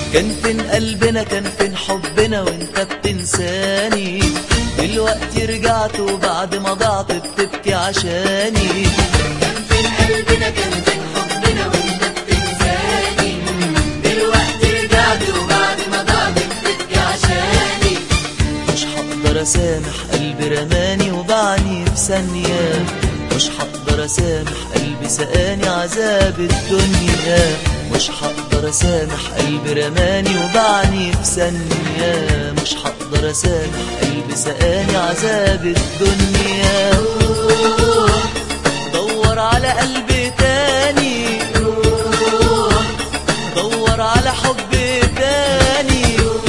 كان فين قلبنا كان فين حبنا وانت بتنساني دلوقتي رجعت وبعد ما ضعت بتبكي عشاني كان فين قلبنا كان فين حبنا وانت بتنساني دلوقتي رجعت وبعد ما ضاعت بتبكي عشاني مش هقدر اسامح قلبي رماني وبعني في ثانية مش هقدر اسامح قلبي سقاني عذاب الدنيا مش هقدر اسامح قلبي رماني وبعني في ثانية مش هقدر اسامح قلبي سقاني عذاب الدنيا دور على قلبي تاني دور على حب تاني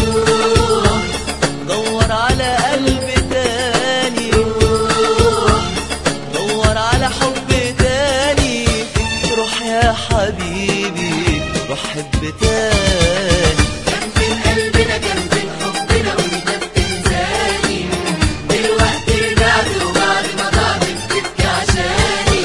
دور على قلب تاني دور على حب تاني روح يا حبيبي روح حب تاني كان فين قلبنا كان فين حبنا وانت بتنساني دلوقتي رجعت وبعد ما ضاعت بتبكي عشاني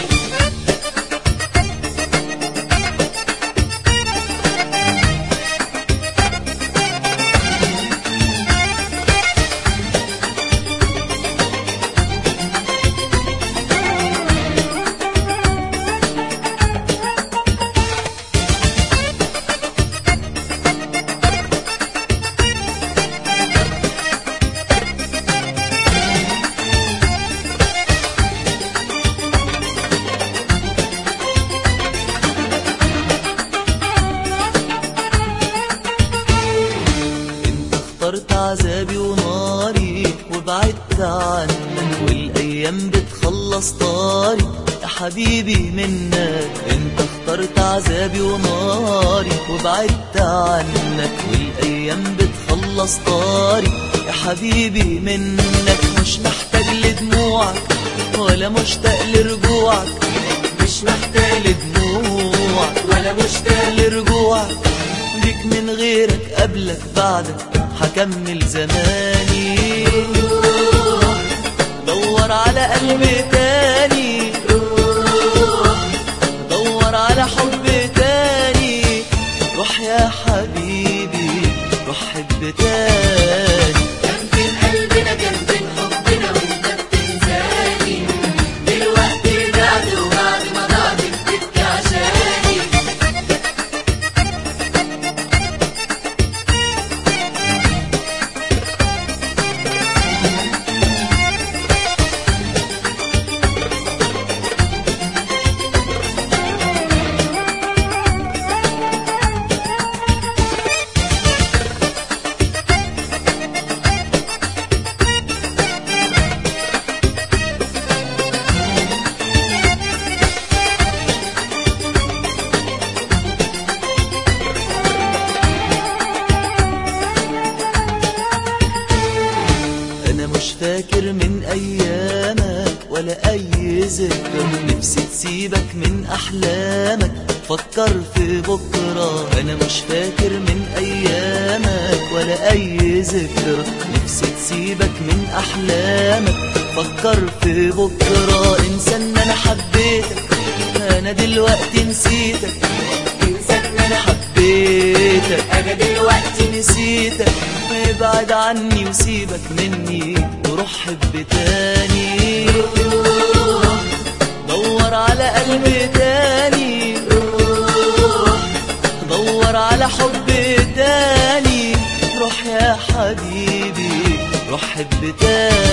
انت اخترت عذابي وناري وبعدت عنك والايام بتخلص طاري يا حبيبي منك انت اخترت عذابي وناري وبعدت عنك والايام بتخلص طاري يا حبيبي منك مش محتاج لدموعك ولا مشتاق لرجوعك مش محتاج لدموعك ولا مشتاق لرجوعك ليك من غيرك قبلك بعدك هكمل زماني دور على قلبي تاني دور على حب تاني روح يا حبيبي روح حب تاني كان فين قلبنا كان فين حبنا وانت بتنساني دلوقتي رجعت وبعد ما ضاعت بتبكي عشاني انا مش فاكر من ايامك ولا اي ذكرى نفسي تسيبك من احلامك فكر في بكرة انا مش فاكر من ايامك ولا اي ذكرى نفسي تسيبك من احلامك فكر في بكرة انسى ان انا حبيتك انا دلوقتي نسيتك انسى ان انا حبيتك انا دلوقتي نسيتك ابعد عني وسيبك مني وروح حب تاني دور على قلبي تاني دور على حب تاني روح يا حبيبي روح حب تاني